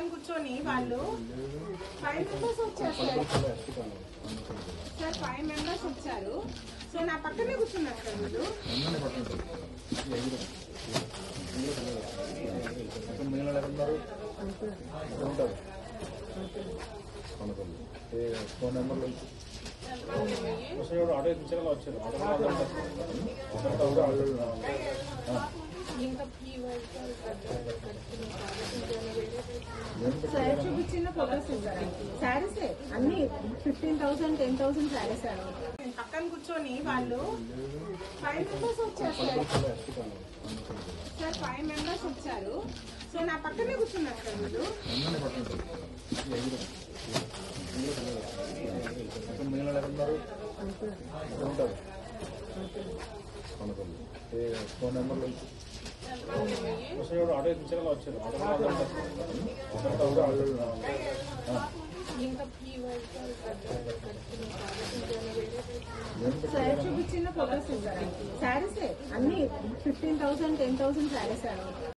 కూర్చొని వాళ్ళు five members వచ్చారు సార్ సార్ ఫైవ్ మెంబర్స్ వచ్చారు సో నా పక్కనే కూర్చున్నారు సార్ వీళ్ళు మిగిలిన ఎవరున్నారు ఉంటారు ఫోన్ నెంబర్లు వచ్చారు ఆటో ఇచ్చేలా వచ్చారు ఇంకా సార్ చూపించిన ఫొటోస్ సార్ శారీసే అన్ని fifteen thousand ten thousand saris అండి పక్కన కూర్చొని వాళ్ళు ఫైవ్ మెంబర్స్ వచ్చారు సార్ సార్ ఫైవ్ మెంబర్స్ వచ్చారు సో నా పక్కనే కూర్చున్నారు సార్ వీళ్ళు మిగిలిన ఎవరున్నారు ఉంటారు ఫోన్ నెంబర్లు వచ్చారు ఆటో ఇచ్చేలా వచ్చారు ఇంకా సార్ చూపించిన ఫొటోస్ సార్ శారీసే అన్ని fifteen thousand ten thousand saris అండి